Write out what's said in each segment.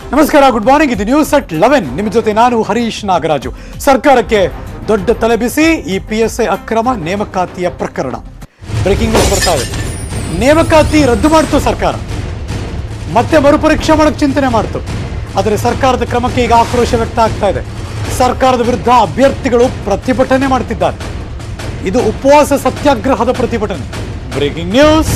ನಮಸ್ಕಾರ good morning ಇದು news at eleven ನಿಮ್ಮ ಜೊತೆ ನಾನು ಹರೀಶ್ ನಾಗರಾಜು ಸರ್ಕಾರಕ್ಕೆ ದೊಡ್ಡ ತಲೆಬಿಸಿ ಈ ಪಿ ಎಸ್ ಐ ಅಕ್ರಮ ನೇಮಕಾತಿಯ ಪ್ರಕರಣ ಬ್ರೇಕಿಂಗ್ ನ್ಯೂಸ್ ಬರ್ತಾ ಇದೆ ನೇಮಕಾತಿ ರದ್ದು ಮಾಡ್ತು ಸರ್ಕಾರ ಮತ್ತೆ ಮರುಪರೀಕ್ಷೆ ಮಾಡಕ್ ಚಿಂತನೆ ಮಾಡ್ತು ಆದರೆ ಸರ್ಕಾರದ ಕ್ರಮಕ್ಕೆ ಈಗ ಆಕ್ರೋಶ ವ್ಯಕ್ತ ಆಗ್ತಾ ಇದೆ ಸರ್ಕಾರದ ವಿರುದ್ಧ ಅಭ್ಯರ್ಥಿಗಳು ಪ್ರತಿಭಟನೆ ಮಾಡ್ತಿದ್ದಾರೆ ಇದು ಉಪವಾಸ ಸತ್ಯಾಗ್ರಹದ ಪ್ರತಿಭಟನೆ ಬ್ರೇಕಿಂಗ್ ನ್ಯೂಸ್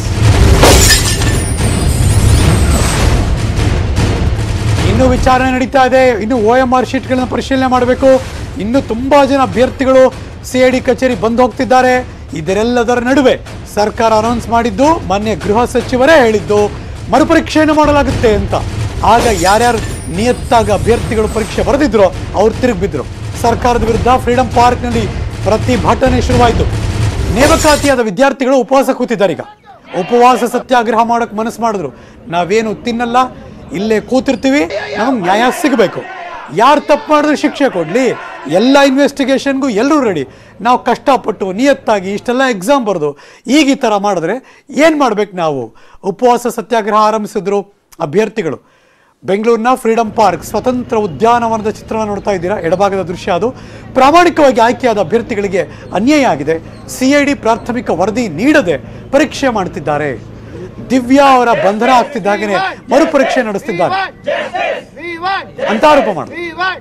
ಇನ್ನೂ ವಿಚಾರಣೆ ನಡೀತಾ ಇದೆ ಇನ್ನು ಒ ಎಂ ಆರ್ ಶೀಟ್ಗಳನ್ನ ಪರಿಶೀಲನೆ ಮಾಡಬೇಕು ಇನ್ನು ತುಂಬಾ ಜನ ಅಭ್ಯರ್ಥಿಗಳು ಸಿ ಐ ಡಿ ಕಚೇರಿ ಬಂದು ಹೋಗ್ತಿದ್ದಾರೆ ಇದರೆಲ್ಲದರ ನಡುವೆ ಸರ್ಕಾರ ಅನೌನ್ಸ್ ಮಾಡಿದ್ದು ಮೊನ್ನೆ ಗೃಹ ಸಚಿವರೇ ಹೇಳಿದ್ದು ಮರುಪರೀಕ್ಷೆಯನ್ನು ಮಾಡಲಾಗುತ್ತೆ ಅಂತ ಆಗ ಯಾರ್ಯಾರು ನಿಯತ್ತಾಗ ಅಭ್ಯರ್ಥಿಗಳು ಪರೀಕ್ಷೆ ಬರೆದಿದ್ರು ಅವ್ರು ತಿರುಗಿ ಬಿದ್ರು ಸರ್ಕಾರದ ವಿರುದ್ಧ ಫ್ರೀಡಂ ಪಾರ್ಕ್ನಲ್ಲಿ ಪ್ರತಿಭಟನೆ ಶುರುವಾಯಿತು ನೇಮಕಾತಿಯಾದ ವಿದ್ಯಾರ್ಥಿಗಳು ಉಪವಾಸ ಕೂತಿದ್ದಾರೆ ಈಗ ಉಪವಾಸ ಸತ್ಯಾಗ್ರಹ ಮಾಡಕ್ ಮನಸ್ಸು ಮಾಡಿದ್ರು ನಾವೇನು ತಿನ್ನಲ್ಲ ಇಲ್ಲೇ ಕೂತಿರ್ತೀವಿ ನಮಗೆ ನ್ಯಾಯ ಸಿಗಬೇಕು ಯಾರು ತಪ್ಪು ಮಾಡಿದ್ರೆ ಶಿಕ್ಷೆ ಕೊಡಲಿ ಎಲ್ಲ ಇನ್ವೆಸ್ಟಿಗೇಷನ್ಗೂ ಎಲ್ಲರೂ ರೆಡಿ ನಾವು ಕಷ್ಟಪಟ್ಟು ನಿಯತ್ತಾಗಿ ಇಷ್ಟೆಲ್ಲ ಎಕ್ಸಾಮ್ ಬರೆದು ಈಗ ಈ ಥರ ಮಾಡಿದ್ರೆ ಏನು ಮಾಡ್ಬೇಕು ನಾವು ಉಪವಾಸ ಸತ್ಯಾಗ್ರಹ ಆರಂಭಿಸಿದ್ರು ಅಭ್ಯರ್ಥಿಗಳು ಬೆಂಗಳೂರಿನ ಫ್ರೀಡಂ ಪಾರ್ಕ್ ಸ್ವತಂತ್ರ ಉದ್ಯಾನವನದ ಚಿತ್ರವನ್ನು ನೋಡ್ತಾ ಇದ್ದೀರಾ ಎಡಭಾಗದ ದೃಶ್ಯ ಅದು ಪ್ರಾಮಾಣಿಕವಾಗಿ ಆಯ್ಕೆಯಾದ ಅಭ್ಯರ್ಥಿಗಳಿಗೆ ಅನ್ಯಾಯ ಆಗಿದೆ ಸಿಐಡಿ ಪ್ರಾಥಮಿಕ ವರದಿ ನೀಡದೆ ಪರೀಕ್ಷೆ ಮಾಡ್ತಿದ್ದಾರೆ ದಿವ್ಯಾ ಅವರ ಬಂಧನ ಆಗ್ತಿದ್ದಾಗೇನೆ ಮರುಪರೀಕ್ಷೆ ನಡೆಸ್ತಿದ್ದಾರೆ ಅಂತ ಆರೋಪ ಮಾಡಿದ್ರು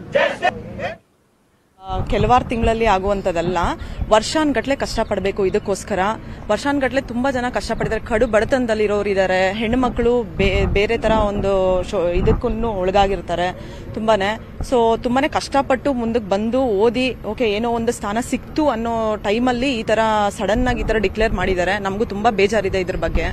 ಕೆಲವಾರು ತಿಂಗಳಲ್ಲಿ ಆಗುವಂಥದ್ದಲ್ಲ ವರ್ಷಾನ್ಗಟ್ಲೆ ಕಷ್ಟಪಡಬೇಕು ಇದಕ್ಕೋಸ್ಕರ ವರ್ಷಾನ್ಗಟ್ಲೆ ತುಂಬಾ ಜನ ಕಷ್ಟಪಟ್ಟಿದ್ದಾರೆ ಕಡು ಬಡತನದಲ್ಲಿರೋರು ಇದ್ದಾರೆ ಹೆಣ್ಣುಮಕ್ಕಳು ಬೇರೆ ತರ ಒಂದು ಶೋ- ಇದಕ್ಕೂ ಒಳಗಾಗಿರ್ತಾರೆ ತುಂಬಾನೇ ಸೊ ತುಂಬಾನೇ ಕಷ್ಟಪಟ್ಟು ಮುಂದಕ್ಕೆ ಬಂದು ಓದಿ ಓಕೆ ಏನೋ ಒಂದು ಸ್ಥಾನ ಸಿಕ್ತು ಅನ್ನೋ ಟೈಮಲ್ಲಿ ಈ ತರ ಸಡನ್ ಆಗಿ ಈ ತರ ಡಿಕ್ಲೇರ್ ಮಾಡಿದ್ದಾರೆ ನಮಗೂ ತುಂಬಾ ಬೇಜಾರಿದೆ ಇದ್ರ ಬಗ್ಗೆ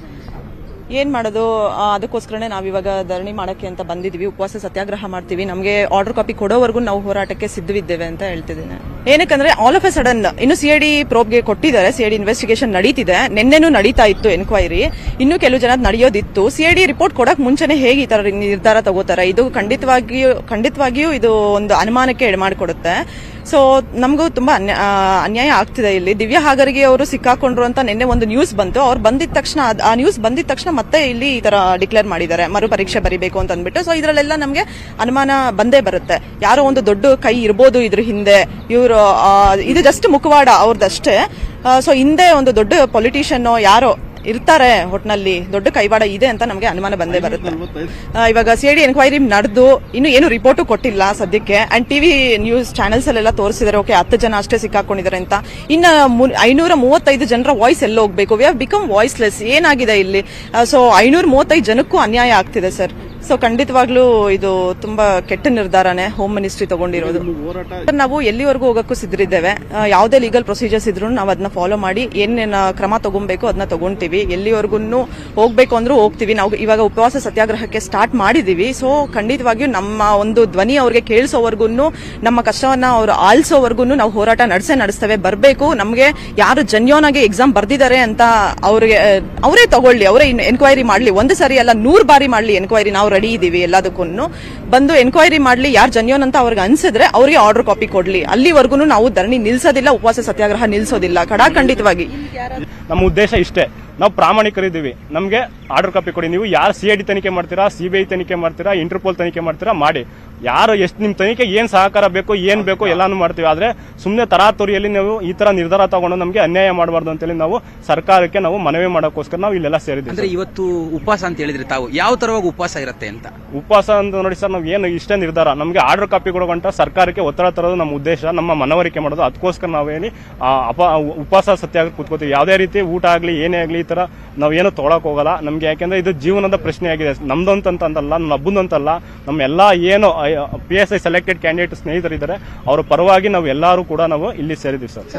ಏನ್ ಮಾಡೋದು ಆ, ಅದಕ್ಕೋಸ್ಕರನೇ ನಾವಿವಾಗ ಧರಣಿ ಮಾಡಕ್ಕೆ ಅಂತ ಬಂದಿದ್ವಿ ಉಪವಾಸ ಸತ್ಯಾಗ್ರಹ ಮಾಡ್ತೀವಿ ನಮಗೆ ಆರ್ಡರ್ ಕಾಪಿ ಕೊಡೋವರೆಗೂ ನಾವು ಹೋರಾಟಕ್ಕೆ ಸಿದ್ಧವಿದ್ದೇವೆ ಅಂತ ಹೇಳ್ತಿದ್ದೀನಿ ಏನಕ್ಕಂದ್ರೆ ಆಲ್ ಆಫ್ ಎ ಸಡನ್ ಇನ್ನು ಸಿಐಡಿ ಪ್ರೋಬ್ಗೆ ಕೊಟ್ಟಿದ್ದಾರೆ ಸಿಐಡಿ ಇನ್ವೆಸ್ಟಿಗೇಷನ್ ನಡೀತಿದೆ ನಿನ್ನೆನೂ ನಡೀತಾ ಇತ್ತು ಎನ್ಕ್ವೈರಿ ಇನ್ನು ಕೆಲವು ಜನ ನಡೆಯೋದಿತ್ತು ಸಿಐಡಿ ರಿಪೋರ್ಟ್ ಕೊಡಕ್ ಮುಂಚೆನೆ ಹೇಗೆ ಈ ತರ ನಿರ್ಧಾರ ತಗೋತಾರೆ ಇದು ಖಂಡಿತವಾಗಿಯೂ ಖಂಡಿತವಾಗಿಯೂ ಇದು ಒಂದು ಅನುಮಾನಕ್ಕೆ ಎಡೆ ಮಾಡಿಕೊಡುತ್ತೆ ಸೊ ನಮಗೂ ತುಂಬಾ ಅನ್ಯ- ಆ, ಅನ್ಯಾಯ ಆಗ್ತಿದೆ ಇಲ್ಲಿ ದಿವ್ಯಾ ಹಾಗರಿಗೆ ಅವರು ಸಿಕ್ಕಾಕೊಂಡ್ರು ಅಂತ ನಿನ್ನೆ ಒಂದು ನ್ಯೂಸ್ ಬಂತು ಅವ್ರು ಬಂದಿದ ತಕ್ಷಣ ಅದ್- ಆ ನ್ಯೂಸ್ ಬಂದಿದ ತಕ್ಷಣ ಮತ್ತೆ ಇಲ್ಲಿ ಈ ತರ ಡಿಕ್ಲೇರ್ ಮಾಡಿದ್ದಾರೆ ಮರು ಪರೀಕ್ಷೆ ಬರೀಬೇಕು ಅಂತ ಅಂದ್ಬಿಟ್ಟು ಸೊ ಇದರಲ್ಲೆಲ್ಲ ನಮಗೆ ಅನುಮಾನ ಬಂದೇ ಬರುತ್ತೆ ಯಾರೋ ಒಂದು ದೊಡ್ಡ ಕೈ ಇರ್ಬೋದು ಇದ್ರ ಹಿಂದೆ ಇವರು ಇದು ಜಸ್ಟ್ ಮುಖವಾಡ ಅವ್ರದ್ದಷ್ಟೇ ಸೊ ಹಿಂದೆ ಒಂದು ದೊಡ್ಡ ಪೊಲಿಟಿಷಿಯನ್ ಯಾರೋ ಇರ್ತಾರೆ ಒಟ್ನಲ್ಲಿ ದೊಡ್ಡ ಕೈವಾಡ ಇದೆ ಅಂತ ನಮಗೆ ಅನುಮಾನ ಬಂದೇ ಬರುತ್ತೆ ಆ, ಇವಾಗ ಸಿಐಡಿ ಎನ್ಕ್ವೈರಿ ನಡೆದು ಇನ್ನು ಏನು ರಿಪೋರ್ಟು ಕೊಟ್ಟಿಲ್ಲ ಸದ್ಯಕ್ಕೆ ಅಂಡ್ ಟಿವಿ ನ್ಯೂಸ್ ಚಾನೆಲ್ಸ್ ಅಲ್ಲೆಲ್ಲ ತೋರಿಸಿದ್ದಾರೆ ಓಕೆ ಹತ್ತು ಜನ ಅಷ್ಟೇ ಸಿಕ್ಕಾಕೊಂಡಿದ್ದಾರೆ ಅಂತ ಇನ್ನ ಮು- ಐನೂರ ಮೂವತ್ತೈದು ಜನರ ವಾಯ್ಸ್ ಎಲ್ಲ ಹೋಗ್ಬೇಕು ವಿ ಹ್ಯಾವ್ ಬಿಕಮ್ ವಾಯ್ಸ್ಲೆಸ್ ಏನಾಗಿದೆ ಇಲ್ಲಿ ಸೊ ಐನೂರ ಮೂವತ್ತೈದು ಜನಕ್ಕೂ ಅನ್ಯಾಯ ಆಗ್ತಿದೆ ಸರ್ ಸೊ ಖಂಡಿತವಾಗ್ಲೂ ಇದು ತುಂಬಾ ಕೆಟ್ಟ ನಿರ್ಧಾರನೇ ಹೋಮ್ ಮಿನಿಸ್ಟ್ರಿ ತಗೊಂಡಿರೋದು ನಾವು ಎಲ್ಲಿವರೆಗೂ ಹೋಗಕ್ಕೂ ಸಿದ್ಧರಿದ್ದೇವೆ ಆ, ಯಾವುದೇ ಲೀಗಲ್ ಪ್ರೊಸೀಜರ್ಸ್ ಇದ್ರು ನಾವು ಅದನ್ನ ಫಾಲೋ ಮಾಡಿ ಏನೇನು ಕ್ರಮ ತಗೊಬೇಕು ಅದನ್ನ ತಗೊಂತೀವಿ ಎಲ್ಲಿವರೆಗೂ ಹೋಗ್ಬೇಕು ಅಂದ್ರೂ ಹೋಗ್ತೀವಿ ನಾವು ಇವಾಗ ಉಪವಾಸ ಸತ್ಯಾಗ್ರಹಕ್ಕೆ ಸ್ಟಾರ್ಟ್ ಮಾಡಿದೀವಿ ಸೊ ಖಂಡಿತವಾಗಿಯೂ ನಮ್ಮ ಒಂದು ಧ್ವನಿ ಅವ್ರಿಗೆ ಕೇಳಿಸೋವರೆಗೂ ನಮ್ಮ ಕಷ್ಟವನ್ನ ಅವ್ರು ಆಲಿಸೋವರೆಗೂ ನಾವು ಹೋರಾಟ ನಡೆಸೇ ನಡೆಸ್ತೇವೆ ಬರಬೇಕು ನಮಗೆ ಯಾರು ಜನ್ಯೋನ್ ಆಗಿ ಎಕ್ಸಾಮ್ ಬರ್ದಿದ್ದಾರೆ ಅಂತ ಅವ್ರಿಗೆ ಅವರೇ ತಗೊಳ್ಳಿ ಅವರೇ ಎನ್ಕ್ವೈರಿ ಮಾಡ್ಲಿ ಒಂದು ಸರಿ ಅಲ್ಲ ನೂರು ಬಾರಿ ಮಾಡ್ಲಿ ಎನ್ಕ್ವೈರಿ ನಾವು ರೆಡಿ ಇದೀವಿ ಎಲ್ಲದಕ್ಕೂ ಬಂದು ಎನ್ಕ್ವೈರಿ ಮಾಡ್ಲಿ ಯಾರು ಜನ್ಯೋನ್ ಅಂತ ಅವ್ರಿಗೆ ಅನ್ಸಿದ್ರೆ ಅವ್ರಿಗೆ ಆರ್ಡರ್ ಕಾಪಿ ಕೊಡ್ಲಿ ಅಲ್ಲಿವರೆಗೂ ನಾವು ಧರಣಿ ನಿಲ್ಸೋದಿಲ್ಲ ಉಪವಾಸ ಸತ್ಯಾಗ್ರಹ ನಿಲ್ಸೋದಿಲ್ಲ ಕಡಾಖಂಡಿತವಾಗಿ ನಮ್ಮ ಉದ್ದೇಶ ಇಷ್ಟೇ ನಾವು ಪ್ರಾಮಾಣಿಕರಿದ್ದೀವಿ ನಮಗೆ ಆರ್ಡರ್ ಕಾಪಿ ಕೊಡಿ ನೀವು ಯಾರು ಸಿ ಐ ಡಿ ತನಿಖೆ ಮಾಡ್ತೀರಾ ಸಿ ಬಿ ಐ ತನಿಖೆ ಮಾಡ್ತೀರಾ ಇಂಟರ್ಪೋಲ್ ತನಿಖೆ ಮಾಡ್ತೀರಾ ಮಾಡಿ ಯಾರು ಎಷ್ಟು ನಿಮ್ಮ ತನಿಖೆ ಏನು ಸಹಕಾರ ಬೇಕು ಏನು ಬೇಕು ಎಲ್ಲಾನು ಮಾಡ್ತೀವಿ ಆದರೆ ಸುಮ್ಮನೆ ತರಾತುರಿಯಲ್ಲಿ ನಾವು ಈ ಥರ ನಿರ್ಧಾರ ತಗೊಂಡು ನಮಗೆ ಅನ್ಯಾಯ ಮಾಡಬಾರ್ದು ಅಂತೇಳಿ ನಾವು ಸರ್ಕಾರಕ್ಕೆ ನಾವು ಮನವಿ ಮಾಡೋಕ್ಕೋಸ್ಕರ ನಾವು ಇಲ್ಲೆಲ್ಲ ಸೇರಿದ್ದೀವಿ ಅಂದ್ರೆ ಇವತ್ತು ಉಪವಾಸ ಅಂತ ಹೇಳಿದ್ರೆ ತಾವು ಯಾವ ತರವಾಗಿ ಉಪವಾಸ ಇರುತ್ತೆ ಅಂತ ಉಪವಾಸ ಅಂತ ನೋಡಿ ಸರ್ ನಾವು ಏನು ಇಷ್ಟೇ ನಿರ್ಧಾರ ನಮಗೆ ಆರ್ಡರ್ ಕಾಪಿ ಕೊಡುವಂತ ಸರ್ಕಾರಕ್ಕೆ ಒತ್ತಡ ತರೋದು ನಮ್ಮ ಉದ್ದೇಶ ನಮ್ಮ ಮನವರಿಕೆ ಮಾಡೋದು ಅದಕ್ಕೋಸ್ಕರ ನಾವೇನಿ ಆ, ಅಪ ಉಪವಾಸ ಸತ್ಯಾಗ ಕೂತ್ಕೋತೀವಿ ಯಾವುದೇ ರೀತಿ ಊಟ ಆಗಲಿ ಏನೇ ಆಗಲಿ ಈ ಥರ ನಾವೇನು ತೊಗೊಳಕ್ ಹೋಗಲ್ಲ ನಮಗೆ ಯಾಕೆಂದ್ರೆ ಇದು ಜೀವನದ ಪ್ರಶ್ನೆ ಆಗಿದೆ ನಮ್ದಂತ ಅಂತಲ್ಲ ನಮ್ಮ ಹಬ್ಬದಂತಲ್ಲ ನಮ್ಮ ಎಲ್ಲ ಏನು P S I selected candidate ಸ್ನೇಹಿತರಿದ್ದಾರೆ ಅವರ ಪರವಾಗಿ ನಾವು ಎಲ್ಲರೂ ಕೂಡ ನಾವು ಇಲ್ಲಿ ಸೇರಿದ್ದೀವಿ ಸರ್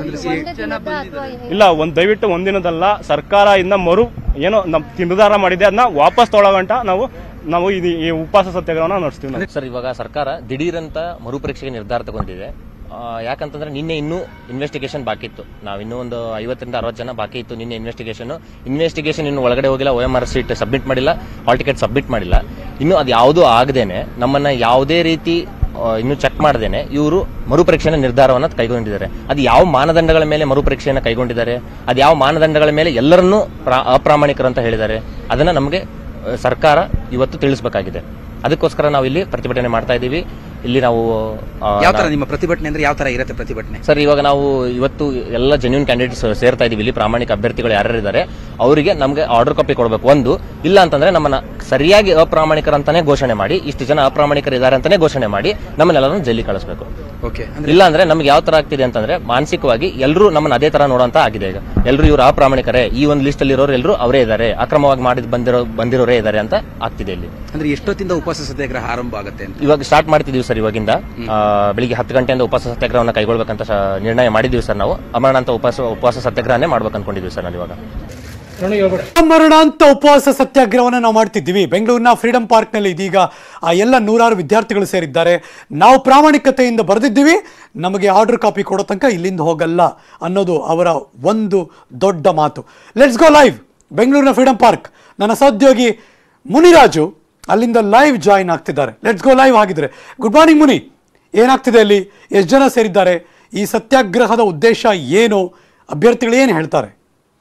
ಇಲ್ಲ ಒಂದ್ ದಯವಿಟ್ಟು ಒಂದಿನದಲ್ಲ ಸರ್ಕಾರ ಇನ್ನ ಮರು ಏನೋ ನಮ್ ನಿರ್ಧಾರ ಮಾಡಿದೆ ಅದನ್ನ ವಾಪಸ್ ತೊಗೊಳಗಂಟ ನಾವು ನಾವು ಇದು ಈ ಉಪವಾಸ ಸತ್ಯಾಗ್ರಹನ ನಡೆಸ್ತೀವಿ ನಾವು. ಸರ್ ಇವಾಗ ಸರ್ಕಾರ ದಿಢೀರಂತ ಮರುಪರೀಕ್ಷೆಗೆ ನಿರ್ಧಾರ ತಗೊಂಡಿದೆ ಆ, ಯಾಕಂತಂದ್ರೆ ನಿನ್ನೆ ಇನ್ನೂ ಇನ್ವೆಸ್ಟಿಗೇಷನ್ ಬಾಕಿ ಇತ್ತು ನಾವು ಇನ್ನೂ ಒಂದು ಐವತ್ತರಿಂದ ಅರವತ್ತು ಜನ ಬಾಕಿ ಇತ್ತು ನಿನ್ನೆ ಇನ್ವೆಸ್ಟಿಗೇಷನ್ ಇನ್ವೆಸ್ಟಿಗೇಷನ್ ಇನ್ನು ಒಳಗಡೆ ಹೋಗಿಲ್ಲ O M R sheet submit ಮಾಡಿಲ್ಲ ಹಾಲ್ ಟಿಕೆಟ್ ಸಬ್ಮಿಟ್ ಮಾಡಿಲ್ಲ ಇನ್ನು ಅದು ಯಾವುದೂ ಆಗದೇನೆ ನಮ್ಮನ್ನ ಯಾವುದೇ ರೀತಿ ಆ, ಇನ್ನು ಚೆಕ್ ಮಾಡದೇನೆ ಇವರು ಮರುಪರೀಕ್ಷೆನ ನಿರ್ಧಾರವನ್ನ ಕೈಗೊಂಡಿದ್ದಾರೆ ಅದು ಯಾವ ಮಾನದಂಡಗಳ ಮೇಲೆ ಮರುಪರೀಕ್ಷೆಯನ್ನು ಕೈಗೊಂಡಿದ್ದಾರೆ ಅದು ಯಾವ ಮಾನದಂಡಗಳ ಮೇಲೆ ಎಲ್ಲರನ್ನೂ ಪ್ರಾ- ಅಪ್ರಾಮಾಣಿಕರು ಅಂತ ಹೇಳಿದ್ದಾರೆ ಅದನ್ನ ನಮಗೆ ಆ, ಸರ್ಕಾರ ಇವತ್ತು ತಿಳಿಸಬೇಕಾಗಿದೆ ಅದಕ್ಕೋಸ್ಕರ ನಾವು ಇಲ್ಲಿ ಪ್ರತಿಭಟನೆ ಮಾಡ್ತಾ ಇದ್ದೀವಿ ಇಲ್ಲಿ ನಾವು ಆ, ಯಾವ ತರ ನಿಮ್ಮ ಪ್ರತಿಭಟನೆ ಅಂದ್ರೆ ಯಾವ ತರ ಇರುತ್ತೆ ಪ್ರತಿಭಟನೆ ಸರ್ ಇವಾಗ ನಾವು ಇವತ್ತು ಎಲ್ಲ ಜೆನ್ಯೂನ್ ಕ್ಯಾಂಡಿಡೇಟ್ಸ್ ಸೇರ್ತಾ ಇದೀವಿ ಇಲ್ಲಿ ಪ್ರಾಮಾಣಿಕ ಅಭ್ಯರ್ಥಿಗಳು ಯಾರ್ಯಾರಿದ್ದಾರೆ ಅವರಿಗೆ ನಮಗೆ ಆರ್ಡರ್ ಕಾಪಿ ಕೊಡಬೇಕು ಒಂದು ಇಲ್ಲ ಅಂತಂದ್ರೆ ನಮ್ಮನ್ನ ಸರಿಯಾಗಿ ಅಪ್ರಾಮಾಣಿಕರಂತಾನೆ ಘೋಷಣೆ ಮಾಡಿ ಇಷ್ಟು ಜನ ಅಪ್ರಾಮಾಣಿಕರಿದ್ದಾರೆ ಅಂತಾನೆ ಘೋಷಣೆ ಮಾಡಿ ನಮ್ಮನ್ನೆಲ್ಲರನ್ನು ಜೈಲಿಗೆ ಕಳಿಸ್ಬೇಕು ಓಕೆ ಅಂದ್ರೆ ಇಲ್ಲ ಅಂದ್ರೆ ನಮ್ಗೆ ಯಾವ ತರ ಆಗ್ತಿದೆ ಅಂತಂದ್ರೆ ಮಾನಸಿಕವಾಗಿ ಎಲ್ಲರೂ ನಮ್ಮನ್ನ ಅದೇ ತರ ನೋಡೋಂತ ಆಗಿದೆ ಈಗ ಎಲ್ಲರೂ ಇವರು ಅಪ್ರಾಮಾಣಿಕರೇ ಈ ಒಂದು ಲಿಸ್ಟ್ ಅಲ್ಲಿ ಇರೋರು ಎಲ್ಲರೂ ಅವರೇ ಇದ್ದಾರೆ ಅಕ್ರಮವಾಗಿ ಮಾಡಿದ್ ಬಂದಿರೋ ಬಂದಿರೋರೇ ಇದ್ದಾರೆ ಅಂತ ಆಗ್ತಿದೆ ಇಲ್ಲಿ ಅಂದ್ರೆ ಎಷ್ಟೊತ್ತಿಂದ ಉಪವಾಸ ಸತ್ಯಾಗ್ರಹ ಆರಂಭ ಆಗುತ್ತೆ ಅಂತ ಇವಾಗ ಸ್ಟಾರ್ಟ್ ಮಾಡ್ತಿದೀವಿ ಸರ್ ಇವಾಗಿಂದ ಆ, ಬೆಳಿಗ್ಗೆ ಹತ್ತು ಗಂಟೆಯಿಂದ ಉಪವಾಸ ಸತ್ಯಾಗ್ರಹವನ್ನು ಕೈಗೊಳ್ಬೇಕಂತ ಶ- ನಿರ್ಣಯ ಮಾಡಿದೀವಿ ಸರ್ ನಾವು ಅಮರಣಾಂತ ಉಪವಾಸ ಉಪವಾಸ ಸತ್ಯಾಗ್ರಹನೇ ಮಾಡ್ಬೇಕು ಅನ್ಕೊಂಡಿದೀವಿ ಸರ್ ನಾವು ಇವಾಗ ಮರಣಾಂತ ಉಪವಾಸ ಸತ್ಯಾಗ್ರಹವನ್ನು ನಾವು ಮಾಡ್ತಿದ್ದೀವಿ ಬೆಂಗಳೂರಿನ ಫ್ರೀಡಂ ಪಾರ್ಕ್ನಲ್ಲಿ ಇದೀಗ ಆ ಎಲ್ಲ ನೂರಾರು ವಿದ್ಯಾರ್ಥಿಗಳು ಸೇರಿದ್ದಾರೆ ನಾವು ಪ್ರಾಮಾಣಿಕತೆಯಿಂದ ಬರೆದಿದ್ದೀವಿ ನಮಗೆ ಆರ್ಡರ್ ಕಾಪಿ ಕೊಡೋ ತನಕ ಇಲ್ಲಿಂದ ಹೋಗಲ್ಲ ಅನ್ನೋದು ಅವರ ಒಂದು ದೊಡ್ಡ ಮಾತು ಲೆಟ್ಸ್ ಗೋ ಲೈವ್ ಬೆಂಗಳೂರಿನ ಫ್ರೀಡಂ ಪಾರ್ಕ್ ನನ್ನ ಸಹೋದ್ಯೋಗಿ ಮುನಿರಾಜು ಅಲ್ಲಿಂದ ಲೈವ್ ಜಾಯಿನ್ ಆಗ್ತಿದ್ದಾರೆ ಲೆಟ್ಸ್ ಗೋ ಲೈವ್ ಆಗಿದ್ರೆ ಗುಡ್ ಮಾರ್ನಿಂಗ್ ಮುನಿ ಏನಾಗ್ತಿದೆ ಅಲ್ಲಿ ಎಷ್ಟು ಜನ ಸೇರಿದ್ದಾರೆ ಈ ಸತ್ಯಾಗ್ರಹದ ಉದ್ದೇಶ ಏನು ಅಭ್ಯರ್ಥಿಗಳು ಏನು ಹೇಳ್ತಾರೆ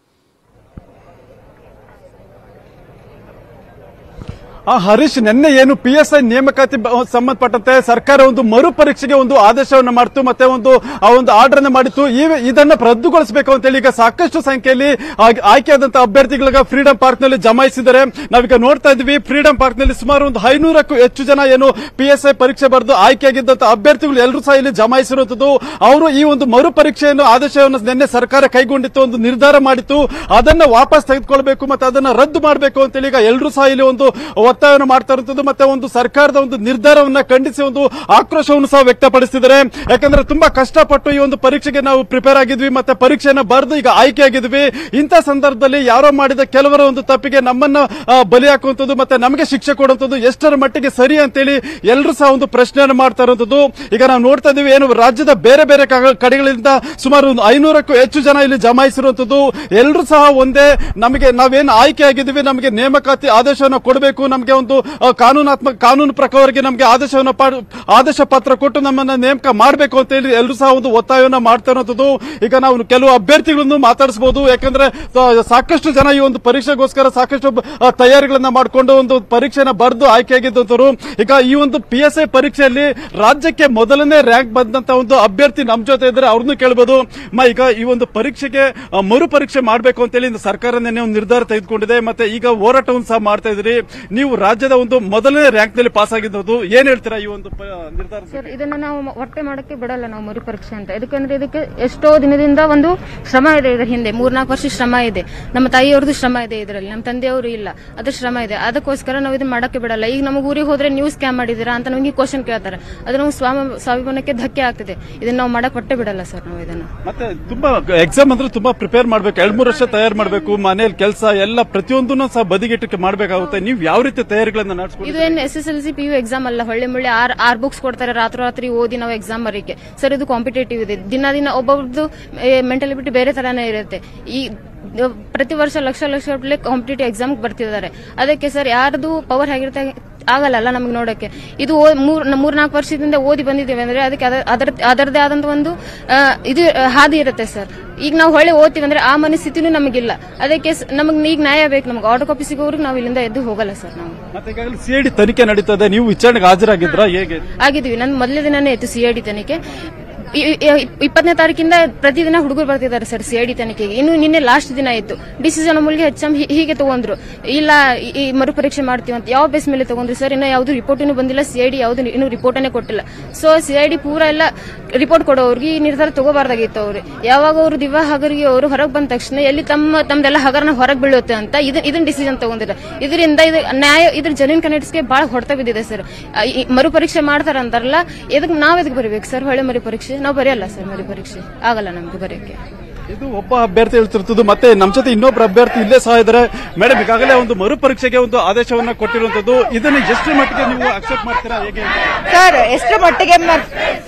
ಆ ಹರೀಶ್ ನಿನ್ನೆ ಏನು ಪಿ ಎಸ್ ಐ ನೇಮಕಾತಿ ಬ- ಸಂಬಂಧಪಟ್ಟಂತೆ ಸರ್ಕಾರ ಒಂದು ಮರು ಪರೀಕ್ಷೆಗೆ ಒಂದು ಆದೇಶವನ್ನು ಮಾಡಿತು ಮತ್ತೆ ಒಂದು ಆ ಒಂದು ಆರ್ಡರ್ ಅನ್ನು ಮಾಡಿತ್ತು ಈ ಇದನ್ನ ರದ್ದುಗೊಳಿಸಬೇಕು ಅಂತ ಹೇಳಿ ಈಗ ಸಾಕಷ್ಟು ಸಂಖ್ಯೆಯಲ್ಲಿ ಆಗ್- ಆಯ್ಕೆಯಾದಂತಹ ಅಭ್ಯರ್ಥಿಗಳಿಗೆ ಫ್ರೀಡಂ ಪಾರ್ಕ್ ನಲ್ಲಿ ಜಮಾಯಿಸಿದ್ದಾರೆ ನಾವೀಗ ನೋಡ್ತಾ ಇದ್ವಿ ಫ್ರೀಡಂ ಪಾರ್ಕ್ ನಲ್ಲಿ ಸುಮಾರು ಒಂದು ಐನೂರಕ್ಕೂ ಹೆಚ್ಚು ಜನ ಏನು ಪಿ ಎಸ್ ಐ ಪರೀಕ್ಷೆ ಬರೆದು ಆಯ್ಕೆಯಾಗಿದ್ದಂತಹ ಅಭ್ಯರ್ಥಿಗಳು ಎಲ್ಲರೂ ಸಹ ಇಲ್ಲಿ ಜಮಾಯಿಸಿರುವಂತದ್ದು ಅವರು ಈ ಒಂದು ಮರು ಪರೀಕ್ಷೆಯನ್ನು ಆದೇಶವನ್ನು ನಿನ್ನೆ ಸರ್ಕಾರ ಕೈಗೊಂಡಿತ್ತು ಒಂದು ನಿರ್ಧಾರ ಮಾಡಿತ್ತು ಅದನ್ನ ವಾಪಸ್ ತೆಗೆದುಕೊಳ್ಬೇಕು ಮತ್ತೆ ಅದನ್ನ ರದ್ದು ಮಾಡಬೇಕು ಅಂತೇಳಿ ಈಗ ಎಲ್ಲರೂ ಸಹ ಇಲ್ಲಿ ಒಂದು ಒತ್ತಾಯವನ್ನು ಮಾಡ್ತಾ ಇರುವಂತದ್ದು ಮತ್ತೆ ಒಂದು ಸರ್ಕಾರದ ಒಂದು ನಿರ್ಧಾರವನ್ನ ಖಂಡಿಸಿ ಒಂದು ಆಕ್ರೋಶವನ್ನು ಸಹ ವ್ಯಕ್ತಪಡಿಸಿದ್ದಾರೆ ಯಾಕಂದ್ರೆ ತುಂಬಾ ಕಷ್ಟಪಟ್ಟು ಈ ಒಂದು ಪರೀಕ್ಷೆಗೆ ನಾವು ಪ್ರಿಪೇರ್ ಆಗಿದ್ವಿ ಮತ್ತೆ ಪರೀಕ್ಷೆಯನ್ನ ಬರೆದು ಈಗ ಆಯ್ಕೆ ಆಗಿದ್ವಿ ಇಂಥ ಸಂದರ್ಭದಲ್ಲಿ ಯಾರೋ ಮಾಡಿದ ಕೆಲವರ ಒಂದು ತಪ್ಪಿಗೆ ನಮ್ಮನ್ನ ಆ, ಬಲಿ ಹಾಕುವಂಥದ್ದು ಮತ್ತೆ ನಮಗೆ ಶಿಕ್ಷೆ ಕೊಡುವಂಥದ್ದು ಎಷ್ಟರ ಮಟ್ಟಿಗೆ ಸರಿ ಅಂತೇಳಿ ಎಲ್ಲರೂ ಸಹ ಒಂದು ಪ್ರಶ್ನೆಯನ್ನು ಮಾಡ್ತಾ ಇರುವಂತದ್ದು ಈಗ ನಾವು ನೋಡ್ತಾ ಇದೀವಿ ಏನು ರಾಜ್ಯದ ಬೇರೆ ಬೇರೆ ಕ- ಕಡೆಗಳಿಂದ ಸುಮಾರು ಒಂದು ಐನೂರಕ್ಕೂ ಹೆಚ್ಚು ಜನ ಇಲ್ಲಿ ಜಮಾಯಿಸಿರುವಂತದ್ದು ಎಲ್ಲರೂ ಸಹ ಒಂದೇ ನಮಗೆ ನಾವೇನು ಆಯ್ಕೆ ಆಗಿದ್ದೀವಿ ನಮಗೆ ನೇಮಕಾತಿ ಆದೇಶವನ್ನು ಕೊಡಬೇಕು ನಮಗೆ ಒಂದು ಆ, ಕಾನೂನಾತ್ಮಕ ಕಾನೂನು ಪ್ರಕಾರವಾಗಿ ನಮಗೆ ಆದೇಶವನ್ನು ಪಾ- ಆದೇಶ ಪತ್ರ ಕೊಟ್ಟು ನಮ್ಮನ್ನ ನೇಮಕ ಮಾಡಬೇಕು ಅಂತ ಹೇಳಿ ಎಲ್ಲರೂ ಸಹ ಒಂದು ಒತ್ತಾಯವನ್ನ ಮಾಡ್ತಾ ಇರುವಂತದ್ದು ಈಗ ನಾವು ಕೆಲವು ಅಭ್ಯರ್ಥಿಗಳನ್ನು ಮಾತಾಡಿಸಬಹುದು ಯಾಕಂದ್ರೆ ಆ, ಸಾಕಷ್ಟು ಜನ ಈ ಒಂದು ಪರೀಕ್ಷೆಗೋಸ್ಕರ ಸಾಕಷ್ಟು ಬ- ಆ, ತಯಾರಿಗಳನ್ನ ಮಾಡಿಕೊಂಡು ಒಂದು ಪರೀಕ್ಷೆನ ಬರೆದು ಆಯ್ಕೆಯಾಗಿದ್ದಂತರು ಈಗ ಈ ಒಂದು ಪಿ ಎಸ್ ಐ ಪರೀಕ್ಷೆಯಲ್ಲಿ ರಾಜ್ಯಕ್ಕೆ ಮೊದಲನೇ ರ್ಯಾಂಕ್ ಬಂದಂತ ಒಂದು ಅಭ್ಯರ್ಥಿ ನಮ್ ಜೊತೆ ಇದ್ರೆ ಅವ್ರನ್ನು ಕೇಳಬಹುದು ಮ ಈಗ ಈ ಒಂದು ಪರೀಕ್ಷೆಗೆ ಆ, ಮರು ಪರೀಕ್ಷೆ ಮಾಡಬೇಕು ಅಂತೇಳಿ ಇಂದು ಸರ್ಕಾರ ನಿನ್ನೆ ಒಂದು ನಿರ್ಧಾರ ತೆಗೆದುಕೊಂಡಿದೆ ಮತ್ತೆ ಈಗ ಹೋರಾಟವನ್ನು ಸಹ ಮಾಡ್ತಾ ಇದ್ರಿ ನೀವು ರಾಜ್ಯದ ಒಂದು ಮೊದಲನೇ ರ್ಯಾಂಕ್ ನಲ್ಲಿ ಪಾಸ್ ಆಗಿದ್ದು ಏನ್ ಹೇಳ್ತೀರಾ ಈ ಒಂದು ಪ- ನಿರ್ಧಾರ ಸರ್ ಇದನ್ನ ನಾವು ಮ- ಹೊಟ್ಟೆ ಮಾಡಕ್ಕೆ ಬಿಡಲ್ಲ ನಾವು ಮರು ಪರೀಕ್ಷೆ ಅಂತ ಯಾಕಂದ್ರೆ ಇದಕ್ಕೆ ಎಷ್ಟೋ ದಿನದಿಂದ ಒಂದು ಶ್ರಮ ಇದೆ ಇದರ ಹಿಂದೆ ಮೂರ್ನಾಲ್ಕು ವರ್ಷ ಶ್ರಮ ಇದೆ ನಮ್ಮ ತಾಯಿಯವ್ರದ್ದು ಶ್ರಮ ಇದೆ ಇದರಲ್ಲಿ ನಮ್ಮ ತಂದೆಯವರು ಇಲ್ಲ ಅದ್ರ ಶ್ರಮ ಇದೆ ಅದಕ್ಕೋಸ್ಕರ ನಾವು ಇದನ್ನ ಮಾಡಕ್ಕೆ ಬಿಡಲ್ಲ ಈಗ ನಮಗೆ ಊರಿಗೆ ಹೋದ್ರೆ ನೀವು ಸ್ಕ್ಯಾಮ್ ಮಾಡಿದೀರಾ ಅಂತ ನಮಗೆ ಕ್ವಶನ್ ಕೇಳ್ತಾರೆ ಅದು ನಾವು ಸ್ವಾಮ ಸ್ವಾಭಿಮಾನಕ್ಕೆ ಧಕ್ಕೆ ಆಗ್ತಿದೆ ಇದನ್ನ ನಾವು ಮಾಡಕ್ ಹೊಟ್ಟೆ ಬಿಡಲ್ಲ ಸರ್ ನಾವು ಇದನ್ನ ಮತ್ತೆ ತುಂಬಾ ಎಕ್ಸಾಮ್ ಅಂದ್ರೆ ತುಂಬಾ ಪ್ರಿಪೇರ್ ಮಾಡ್ಬೇಕು ಎರಡ್ ಮೂರು ವರ್ಷ ತಯಾರು ಮಾಡ್ಬೇಕು ಮನೇಲಿ ಕೆಲಸ ಎಲ್ಲ ಪ್ರತಿಯೊಂದನ್ನು ಸಹ ಬದಿಗಿಟ್ಟಕ್ಕೆ ಮಾಡ್ಬೇಕಾಗುತ್ತೆ ನೀವು ಯಾವ ರೀತಿ ತಯಾರಿಗಳನ್ನ ನಡೆಸ್ಕೊಂಡು ಇದು ಏನು S S L C P U exam ಅಲ್ಲ ಹೊಳ್ಳೆ ಮುಳ್ಳೆ ಆರ್ ಆರ್ ಬುಕ್ಸ್ ಕೊಡ್ತಾರೆ ರಾತ್ರಿ ರಾತ್ರಿ ಓದಿ ನಾವು ಎಕ್ಸಾಮ್ ಬರೀಕೆ ಸರ್ ಇದು ಕಾಂಪಿಟೇಟಿವ್ ಇದೆ ದಿನ ದಿನ ಒಬ್ಬೊಬ್ರದ್ದು ಮೆಂಟಾಲಿಟಿ ಬೇರೆ ತರಾನೇ ಇರುತ್ತೆ ಈ ದ- ಪ್ರತಿ ವರ್ಷ ಲಕ್ಷ ಲಕ್ಷ ಗಟ್ಟಲೆ ಕಾಂಪಿಟೇಟಿವ್ ಎಕ್ಸಾಮ್ ಬರ್ತಿದ್ದಾರೆ ಅದಕ್ಕೆ ಸರ್ ಯಾರ್ದು ಪವರ್ ಹೇಗಿರುತ್ತೆ ಆಗಲ್ಲ ನಮಗೆ ನೋಡಕ್ಕೆ ಇದು ಓ- ಮೂರ್ ಮೂರ್ನಾಲ್ಕು ವರ್ಷದಿಂದ ಓದಿ ಬಂದಿದ್ದೇವೆ ಅಂದ್ರೆ ಅದಕ್ಕೆ ಅದ- ಅದರ ಅದರದೇ ಆದಂತ ಒಂದು ಆ, ಇದು ಆ, ಹಾದಿ ಇರುತ್ತೆ ಸರ್ ಈಗ ನಾವು ಹೊಳೆ ಓದ್ತೀವಿ ಅಂದ್ರೆ ಆ ಮನಸ್ಥಿತಿನೂ ನಮಗಿಲ್ಲ ಅದಕ್ಕೆ ನಮಗೆ ಈಗ ನ್ಯಾಯ ಬೇಕು ನಮ್ಗೆ ಆರ್ಡರ್ ಕಾಪಿ ಸಿಗೋವ್ರಿಗೆ ನಾವು ಇಲ್ಲಿಂದ ಎದ್ದು ಹೋಗಲ್ಲ ಸರ್ ನಾವು ಮತ್ತೆ ಈಗಾಗಲೇ ಸಿಐಡಿ ತನಿಖೆ ನಡೀತದೆ ನೀವು ವಿಚಾರಣೆಗೆ ಹಾಜರಾಗಿದ್ರ ಹೇಗೆ ಆಗಿದ್ವಿ ನನ್ ಮೊದಲನೇ ದಿನನೇ ಇತ್ತು ಸಿಐಡಿ ತನಿಖೆ ಇ- ಇ- ಇಪ್ಪತ್ತನೇ ತಾರೀಕಿಂದ ಪ್ರತಿದಿನ ಹುಡುಗರು ಬರ್ತಿದ್ದಾರೆ ಸರ್ ಸಿಐಡಿ ತನಿಖೆಗೆ ಇನ್ನು ನಿನ್ನೆ ಲಾಸ್ಟ್ ದಿನ ಇತ್ತು ಡಿಸಿಷನ್ ಮೂಲಕ ಎಚ್ಎಂ ಹೀಗೆ ತಗೊಂಡ್ರು ಇಲ್ಲ ಈ- ಈ ಮರು ಪರೀಕ್ಷೆ ಮಾಡ್ತೀವಿ ಅಂತ ಯಾವ ಬೇಸ್ ಮೇಲೆ ತಗೊಂಡ್ರು ಸರ್ ಇನ್ನು ಯಾವ್ದು ರಿಪೋರ್ಟ್ ಬಂದಿಲ್ಲ ಸಿಐಡಿ ಯಾವ್ದು ಇನ್ನು ರಿಪೋರ್ಟನೇ ಕೊಟ್ಟಿಲ್ಲ ಸೊ ಸಿಐಡಿ ಪೂರ ಎಲ್ಲ ರಿಪೋರ್ಟ್ ಕೊಡೋರಿಗೆ ಈ ನಿರ್ಧಾರ ತಗೋಬಾರ್ದಾಗಿತ್ತು ಅವರು ಯಾವಾಗ ಅವರು ದಿವ್ಯ ಹಗರಿಗೆ ಅವರು ಹೊರಗೆ ಬಂದ ತಕ್ಷಣ ಎಲ್ಲಿ ತಮ್ಮ ತಮ್ದೆಲ್ಲ ಹಗರನ ಹೊರಗೆ ಬೀಳುತ್ತೆ ಅಂತ ಇದನ್ನ ಇದನ್ನ ಡಿಸಿಷನ್ ತಗೊಂಡಿರ ಇದರಿಂದ ಇದು ನ್ಯಾಯ ಇದ್ರ ಜನಿನ್ ಗೆ ಬಹಳ ಹೊಡೆತ ಬಿದ್ದಿದೆ ಸರ್ ಆ, ಈ ಮರು ಪರೀಕ್ಷೆ ಮಾಡ್ತಾರ ಅಂತಾರಲ್ಲ ಇದಕ್ಕೆ ನಾವ್ ಎದಕ್ಕೆ ಬರೀಬೇಕು ಸರ್ ಹೊಳೆ ಮರು ಪರೀಕ್ಷೆ ನಾವು ಬರೆಯಲ್ಲ ಸರ್ ಮರು ಪರೀಕ್ಷೆ ಆಗಲ್ಲ ನಮ್ಗೆ ಬರೆಯಕ್ಕೆ ಇದು ಒಬ್ಬ ಅಭ್ಯರ್ಥಿ ಹೇಳ್ತಿರ್ತದ್ದು ಮತ್ತೆ ನಮ್ಮ ಜೊತೆ ಇನ್ನೊಬ್ಬರು ಅಭ್ಯರ್ಥಿ ಇಲ್ಲೇ ಸಹ ಇದ್ದಾರೆ ಮೇಡಮ್ ಈಗಾಗಲೇ ಒಂದು ಮರು ಪರೀಕ್ಷೆಗೆ ಒಂದು ಆದೇಶವನ್ನ ಕೊಟ್ಟಿರುವಂತದ್ದು ಇದನ್ನ ಎಷ್ಟು ಮಟ್ಟಿಗೆ ನೀವು ಅಕ್ಸೆಪ್ಟ್ ಮಾಡ್ತೀರಾ ಹೇಗೆ ಸರ್ ಎಷ್ಟರ ಮಟ್ಟಿಗೆ ಮ-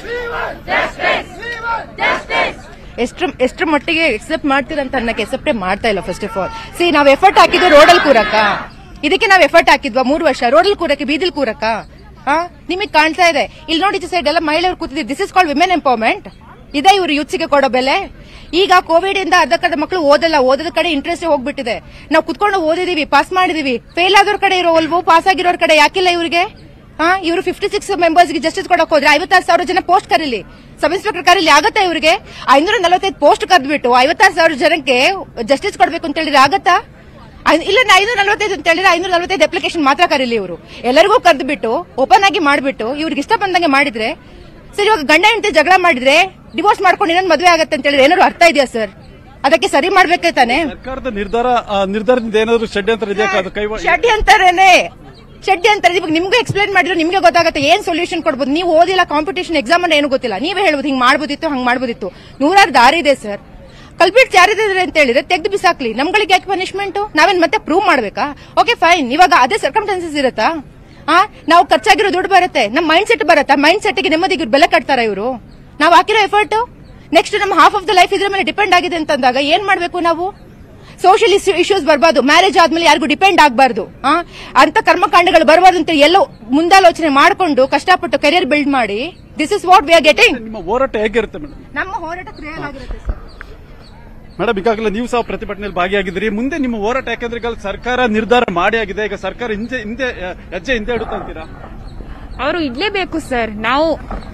ಎಷ್ಟ್ರ ಎಷ್ಟ್ರ ಮಟ್ಟಿಗೆ ಎಕ್ಸೆಪ್ಟ್ ಮಾಡ್ತೀರಾ ಅಂತ ಅನ್ನಕ್ಕೆ ಎಕ್ಸೆಪ್ಟೇ ಮಾಡ್ತಾ ಇಲ್ಲ ಫಸ್ಟ್ ಆಫ್ ಆಲ್ ಸಿ ನಾವ್ ಎಫರ್ಟ್ ಹಾಕಿದ್ವಿ ರೋಡಲ್ ಕೂರಕ್ಕ ಇದಕ್ಕೆ ನಾವ್ ಎಫರ್ಟ್ ಹಾಕಿದ್ವಾ ಮೂರು ವರ್ಷ ರೋಡಲ್ ಕೂರಕ್ಕೆ ಬೀದಿಲ್ ಕೂರಕ್ಕ ಹಾ ನಿಮಗೆ ಕಾಣ್ತಾ ಇದೆ ಇಲ್ಲಿ ನೋಡಿ ಸೈಡ್ ಎಲ್ಲ ಮಹಿಳೆಯರು ಕೂತಿದ್ದೀವಿ this is called women empowerment ಇದೇ ಇವರು ಯೂತ್ಸಿಗೆ ಕೊಡೋ ಬೆಲೆ ಈಗ ಕೋವಿಡ್ ಇಂದ ಅರ್ಧಕ್ಕರ್ಧ ಮಕ್ಕಳು ಓದಲ್ಲ ಓದದ ಕಡೆ ಇಂಟ್ರೆಸ್ಟ್ ಹೋಗ್ಬಿಟ್ಟಿದೆ ನಾವು ಕುತ್ಕೊಂಡು ಓದಿದೀವಿ ಪಾಸ್ ಮಾಡಿದೀವಿ ಫೇಲ್ ಆದವ್ರ ಕಡೆ ಇರೋ ಒಲ್ವು ಪಾಸ್ ಆಗಿರೋರ್ ಕಡೆ ಯಾಕಿಲ್ಲ ಇವ್ರಿಗೆ ಹಾ ಇವರು ಫಿಫ್ಟಿ ಸಿಕ್ಸ್ ಮೆಂಬರ್ಸ್ ಗೆ ಜಸ್ಟಿಸ್ ಕೊಡಕ್ ಹೋದ್ರೆ ಐವತ್ತಾರು ಸಾವಿರ ಜನ ಪೋಸ್ಟ್ ಕರೀಲಿ ಸಬ್ ಇನ್ಸ್ಪೆಕ್ಟರ್ ಕರೀಲಿ ಆಗತ್ತಾ ಇವರಿಗೆ ಐನೂರ ನಲವತ್ತೈದು ಪೋಸ್ಟ್ ಕರೆದ್ಬಿಟ್ಟು ಐವತ್ತಾರು ಸಾವಿರ ಜನಕ್ಕೆ ಜಸ್ಟಿಸ್ ಕೊಡ್ಬೇಕು ಅಂತ ಹೇಳಿದ್ರೆ ಆಗತ್ತಾ ಐ- ಇಲ್ಲ ಐನೂರ ನಲವತ್ತೈದು ಅಂತ ಹೇಳಿದ್ರೆ ಐನೂರ ನಲವತ್ತೈದು ಅಪ್ಲಿಕೇಶನ್ ಮಾತ್ರ ಕರೀಲಿ ಇವರು ಎಲ್ಲರಿಗೂ ಕರೆದ್ಬಿಟ್ಟು ಓಪನ್ ಆಗಿ ಮಾಡ್ಬಿಟ್ಟು ಇವ್ರಿಗೆ ಇಷ್ಟ ಬಂದಂಗೆ ಮಾಡಿದ್ರೆ ಸರ್ ಇವಾಗ ಗಂಡ ಹೆಂಡತಿ ಜಗಳ ಮಾಡಿದ್ರೆ ಡಿವೋರ್ಸ್ ಮಾಡ್ಕೊಂಡು ಇನ್ನೊಂದು ಮದುವೆ ಆಗತ್ತೆ ಅಂತ ಹೇಳಿದ್ರೆ ಏನಾದ್ರು ಅರ್ಥ ಇದೆಯಾ ಸರ್ ಅದಕ್ಕೆ ಸರಿ ಮಾಡ್ಬೇಕೇ ತಾನೆ ಸರ್ಕಾರದ ನಿರ್ಧಾರ ಆ, ನಿರ್ಧಾರದಿಂದ ಏನಾದ್ರು ಷಡ್ಯಂತ್ರ ಇದೆಯಾ ಅದು ಕೈ ಷಡ್ಯಂತರನೇ ಷಡ್ಯಂತರ ಇವಾಗ ನಿಮ್ಗೂ ಎಕ್ಸ್ಪ್ಲೈನ್ ಮಾಡಿದ್ರೆ ನಿಮ್ಗೆ ಗೊತ್ತಾಗುತ್ತೆ ಏನ್ ಸೊಲ್ಯೂಷನ್ ಕೊಡ್ಬೋದು ನೀವು ಓದಿಲ್ಲ ಕಾಂಪಿಟೇಷನ್ ಎಕ್ಸಾಮ್ ಅನ್ನ ಏನು ಗೊತ್ತಿಲ್ಲ ನೀವೇ ಹೇಳ್ಬೋದು ಹಿಂಗ್ ಮಾಡ್ಬೋದಿತ್ತು ಹಂಗ್ ಮಾಡ್ಬೋದಿತ್ತು ನೂರಾರು ದಾರಿ ಇದೆ ಸರ್ ಕಲ್ಪಿಟ್ ಯಾರಿದ್ದಾರೆ ಅಂತ ಹೇಳಿದ್ರೆ ತೆಗೆದು ಬಿಸಾಕ್ಲಿ ನಮ್ಗಳಿಗೆ ಯಾಕೆ ಪನಿಷ್ಮೆಂಟ್ ನಾವೇನ್ ಮತ್ತೆ ಪ್ರೂವ್ ಮಾಡ್ಬೇಕಾ ಓಕೆ ಫೈನ್ ಇವಾಗ ಅದೇ ಸರ್ಕಮ್ಸ್ಟಾನ್ಸಸ್ ಇರುತ್ತಾ ಆ ನಾವು ಖರ್ಚಾಗಿರೋ ದುಡ್ಡು ಬರುತ್ತೆ ನಮ್ಮ ಮೈಂಡ್ ಸೆಟ್ ಬರುತ್ತಾ ಮೈಂಡ್ ಸೆಟ್ಗೆ ನೆಮ್ಮದಿಗೆ ಬೆಲೆ ಕಟ್ತಾರ ಇವರು ನಾವು ಹಾಕಿರೋ ಎಫರ್ಟ್ ನೆಕ್ಸ್ಟ್ ನಮ್ಮ ಹಾಫ್ ಆಫ್ ದ ಲೈಫ್ ಇದ್ರ ಮೇಲೆ ಡಿಪೆಂಡ್ ಆಗಿದೆ ಅಂತಂದಾಗ ಏನ್ ಮಾಡ್ಬೇಕು ನಾವು ಸೋಷಿಯಲ್ ಇಶ್ಯೂಸ್ ಬರಬಾರ್ದು ಮ್ಯಾರೇಜ್ ಆದ್ಮೇಲೆ ಯಾರಿಗೂ ಡಿಪೆಂಡ್ ಆಗಬಾರ್ದು ಅಂತ ಕರ್ಮಕಾಂಡಗಳು ಬರಬಾರ್ದು ಅಂತ ಎಲ್ಲೋ ಮುಂದಾಲೋಚನೆ ಮಾಡಿಕೊಂಡು ಕಷ್ಟಪಟ್ಟು ಕೆರಿಯರ್ ಬಿಲ್ಡ್ ಮಾಡಿ this is what we are getting ನಿಮ್ಮ ಹೋರಾಟ ಹೇಗಿರುತ್ತೆ ಮೇಡಮ್ ನಮ್ಮ ಹೋರಾಟ ಕ್ರಿಯಲ್ ಆಗಿರುತ್ತೆ ಸರ್ ಮೇಡಮ್ ಈಗಾಗಲೇ ನೀವು ಸಹ ಪ್ರತಿಭಟನೆಯಲ್ಲಿ ಭಾಗಿಯಾಗಿದ್ದೀರಿ ಮುಂದೆ ನಿಮ್ಮ ಹೋರಾಟ ಯಾಕಂದ್ರೆ ಈಗ ಸರ್ಕಾರ ನಿರ್ಧಾರ ಮಾಡಿ ಆಗಿದೆ ಈಗ ಸರ್ಕಾರ ಹಿಂದೆ ಹಿಂದೆ ಆ, ಹೆಜ್ಜೆ ಹಿಂದೆ ಇಡುತ್ತೆ ಅಂತೀರಾ ಅವರು ಇಡ್ಲೇಬೇಕು ಸರ್ ನಾವು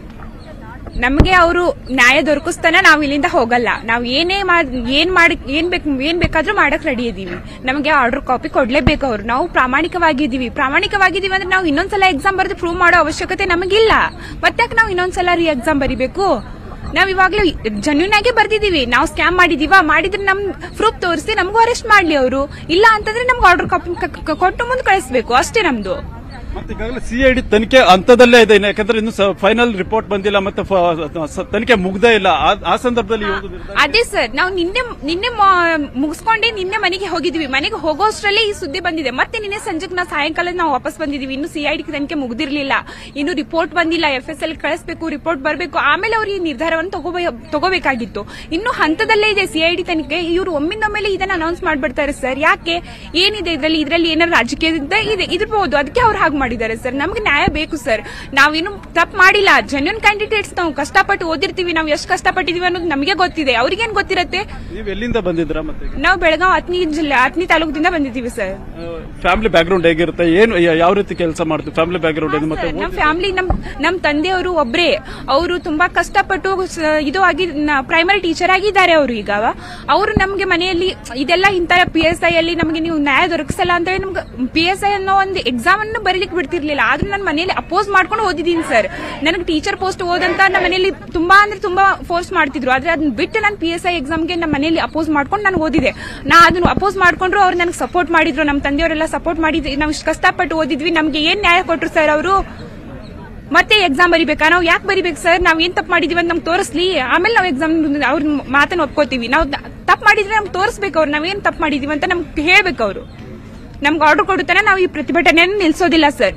ನಮಗೆ ಅವರು ನ್ಯಾಯ ದೊರಕಿಸ್ತಾನೆ ನಾವು ಇಲ್ಲಿಂದ ಹೋಗಲ್ಲ ನಾವು ಏನೇ ಮಾಡ್- ಏನ್ ಮಾಡಿ ಏನ್ ಬೇಕು ಏನ್ ಬೇಕಾದ್ರೂ ಮಾಡಕ್ ರೆಡಿ ಇದೀವಿ ನಮಗೆ ಆರ್ಡರ್ ಕಾಪಿ ಕೊಡ್ಲೇಬೇಕು ಅವ್ರು ನಾವು ಪ್ರಾಮಾಣಿಕವಾಗಿದ್ದೀವಿ ಪ್ರಾಮಾಣಿಕವಾಗಿದ್ದೀವಿ ಅಂದ್ರೆ ನಾವು ಇನ್ನೊಂದ್ಸಲ ಎಕ್ಸಾಮ್ ಬರೆದು ಪ್ರೂವ್ ಮಾಡೋ ಅವಶ್ಯಕತೆ ನಮಗಿಲ್ಲ ಮತ್ತಾಕೆ ನಾವು ಇನ್ನೊಂದ್ಸಲ ರೀ ಎಕ್ಸಾಮ್ ಬರಿಬೇಕು ನಾವ್ ಇವಾಗ್ಲೂ ಜೆನ್ಯೂನ್ ಆಗಿ ಬರ್ದಿದೀವಿ ನಾವು ಸ್ಕ್ಯಾಮ್ ಮಾಡಿದೀವ ಮಾಡಿದ್ರೆ ನಮ್ ಪ್ರೂಫ್ ತೋರಿಸಿ ನಮಗೂ ಅರೆಸ್ಟ್ ಮಾಡ್ಲಿ ಅವರು ಇಲ್ಲ ಅಂತಂದ್ರೆ ನಮ್ಗೆ ಆರ್ಡರ್ ಕಾಪಿ ಕೊಟ್ಟು ಮುಂದೆ ಕಳಿಸ್ಬೇಕು ಅಷ್ಟೇ ನಮ್ದು ಮತ್ತೆ ಈಗಾಗಲೇ ಸಿಐಡಿ ತನಿಖೆ ಹಂತದಲ್ಲೇ ಇದೆ ಇನ್ನು ಯಾಕಂದ್ರೆ ಇನ್ನು ಫೈನಲ್ ರಿಪೋರ್ಟ್ ಬಂದಿಲ್ಲ ಮತ್ತೆ ಫ- ಸ- ತನಿಖೆ ಮುಗ್ದೇ ಇಲ್ಲ ಆ- ಆ ಸಂದರ್ಭದಲ್ಲಿ ಈ ಒಂದು ನಿರ್ಧಾರ- ಅದೇ ಸರ್ ನಾವು ನಿನ್ನೆ ನಿನ್ನೆ ಮ- ಮುಗಿಸ್ಕೊಂಡೆ ನಿನ್ನೆ ಮನೆಗೆ ಹೋಗಿದ್ವಿ ಮನೆಗೆ ಹೋಗೋಷ್ಟ್ರಲ್ಲೇ ಈ ಸುದ್ದಿ ಬಂದಿದೆ ಮತ್ತೆ ನಿನ್ನೆ ಸಂಜೆಗೆ ನಾವು ಸಾಯಂಕಾಲ ನಾವು ವಾಪಸ್ ಬಂದಿದೀವಿ ಇನ್ನು ಸಿಐಡಿ ತನಿಖೆ ಮುಗ್ದಿರ್ಲಿಲ್ಲ ಇನ್ನು ರಿಪೋರ್ಟ್ ಬಂದಿಲ್ಲ ಎಫ್ ಎಸ್ ಎಲ್ ಕಳಿಸ್ಬೇಕು ರಿಪೋರ್ಟ್ ಬರಬೇಕು ಆಮೇಲೆ ಅವ್ರು ಈ ನಿರ್ಧಾರವನ್ನು ತಗೋಬೇ- ತಗೋಬೇಕಾಗಿತ್ತು ಇನ್ನು ಹಂತದಲ್ಲೇ ಇದೆ ಸಿಐಡಿ ತನಿಖೆ ಇವರು ಒಮ್ಮಿಂದೊಮ್ಮೆಲೆ ಇದನ್ನ ಅನೌನ್ಸ್ ಮಾಡ್ಬಿಡ್ತಾರೆ ಸರ್ ಯಾಕೆ ಏನಿದೆ ಇದ್ರಲ್ಲಿ ಇದ್ರಲ್ಲಿ ಏನಾದ್ರು ರಾಜಕೀಯದಿಂದ ಇದೆ ಇರ್ಬೋದು ಅದಕ್ಕೆ ಅವ್ರು ಹಾಗೆ ಮಾಡಿದ್ದಾರೆ ಸರ್ ನಮ್ಗೆ ನ್ಯಾಯ ಬೇಕು ಸರ್ ನಾವಿನ್ನು ತಪ್ಪು ಮಾಡಿಲ್ಲ ಜೆನ್ಯೂನ್ ಕ್ಯಾಂಡಿಡೇಟ್ಸ್ ನಾವು ಕಷ್ಟಪಟ್ಟು ಓದಿರ್ತೀವಿ ನಾವು ಎಷ್ಟು ಕಷ್ಟಪಟ್ಟಿದೀವಿ ಅನ್ನೋದು ನಮಗೆ ಗೊತ್ತಿದೆ ಅವ್ರಿಗೇನ್ ಗೊತ್ತಿರತ್ತೆ ನೀವು ಎಲ್ಲಿಂದ ಬಂದಿದ್ರ ಮತ್ತೆ ನಾವು ಬೆಳಗಾವ್ ಹತ್ನಿ ಜಿಲ್ಲೆ ಹತ್ನಿ ತಾಲೂಕದಿಂದ ಬಂದಿದ್ದೀವಿ ಸರ್ ಫ್ಯಾಮಿಲಿ ಬ್ಯಾಕ್ ಗ್ರೌಂಡ್ ಹೇಗಿರುತ್ತೆ ಏನು ಯಾ- ಯಾವ ರೀತಿ ಕೆಲಸ ಮಾಡ್ತೀವಿ ಫ್ಯಾಮಿಲಿ ಬ್ಯಾಕ್ ಗ್ರೌಂಡ್ ಏನು ಮತ್ತೆ ನಮ್ಮ ಫ್ಯಾಮಿಲಿ ನಮ್ ನಮ್ ತಂದೆಯವರು ಒಬ್ರೇ ಅವರು ತುಂಬಾ ಕಷ್ಟಪಟ್ಟು ಸ- ಇದು ಆಗಿ ಪ್ರೈಮರಿ ಟೀಚರ್ ಆಗಿದ್ದಾರೆ ಅವರು ಈಗ ಅವರು ನಮ್ಗೆ ಮನೆಯಲ್ಲಿ ಇದೆಲ್ಲ ಇಂತರ ಪಿ ಎಸ್ ಐ ಅಲ್ಲಿ ನಮಗೆ ನೀವು ನ್ಯಾಯ ದೊರಕಿಸಲ್ಲ ಅಂತ ಹೇಳಿ ನಮ್ಗೆ ಪಿ ಎಸ್ ಐ ಅನ್ನೋ ಒಂದು ಎಕ್ಸಾಮ್ ಅನ್ನು ಬರೀಲಿಕ್ಕೆ ಬಿಡ್ತಿರ್ಲಿಲ್ಲ ಆದ್ರೂ ನನ್ನ ಮನೆಯಲ್ಲಿ ಅಪೋಸ್ ಮಾಡ್ಕೊಂಡು ಓದಿದ್ದೀನಿ ಸರ್ ನನಗೆ ಟೀಚರ್ ಪೋಸ್ಟ್ ಓದಂತ ನಮ್ಮ ಮನೆಯಲ್ಲಿ ತುಂಬಾ ಅಂದ್ರೆ ತುಂಬಾ ಫೋರ್ಸ್ ಮಾಡ್ತಿದ್ರು ಆದ್ರೆ ಅದನ್ನ ಬಿಟ್ಟು ನಾನು ಪಿ ಎಸ್ ಐ ಎಕ್ಸಾಮ್ಗೆ ನಮ್ಮ ಮನೆಯಲ್ಲಿ ಅಪೋಸ್ ಮಾಡ್ಕೊಂಡು ನಾನು ಓದಿದೆ ನಾ ಅದನ್ನ ಅಪೋಸ್ ಮಾಡ್ಕೊಂಡ್ರು ಅವ್ರು ನನಗೆ ಸಪೋರ್ಟ್ ಮಾಡಿದ್ರು ನಮ್ಮ ತಂದೆಯವರೆಲ್ಲ ಸಪೋರ್ಟ್ ಮಾಡಿದ್ರು ನಾವು ಇಷ್ಟು ಕಷ್ಟಪಟ್ಟು ಓದಿದ್ವಿ ನಮ್ಗೆ ಏನ್ ನ್ಯಾಯ ಕೊಟ್ರು ಸರ್ ಅವರು ಮತ್ತೆ ಎಕ್ಸಾಮ್ ಬರಿಬೇಕಾ ನಾವು ಯಾಕೆ ಬರಿಬೇಕು ಸರ್ ನಾವ್ ಏನ್ ತಪ್ಪು ಮಾಡಿದೀವಿ ಅಂತ ನಮ್ಗೆ ತೋರಿಸ್ಲಿ ಆಮೇಲೆ ನಾವು ಎಕ್ಸಾಮ್ ಅವ್ರ ಮಾತನ್ನ ಒಪ್ಕೋತೀವಿ ನಾವು ತಪ್ಪು ಮಾಡಿದ್ರೆ ನಮ್ಗೆ ತೋರಿಸ್ಬೇಕು ಅವ್ರು ನಾವೇನ್ ತಪ್ಪು ಮಾಡಿದೀವಿ ಅಂತ ನಮ್ಗೆ ಹೇಳ್ಬೇಕು ಅವರು ನಮ್ಗೆ ಆರ್ಡರ್ ಕೊಡುತ್ತಾನೆ ನಾವು ಈ ಪ್ರತಿಭಟನೆಯನ್ನು ನಿಲ್ಸೋದಿಲ್ಲ ಸರ್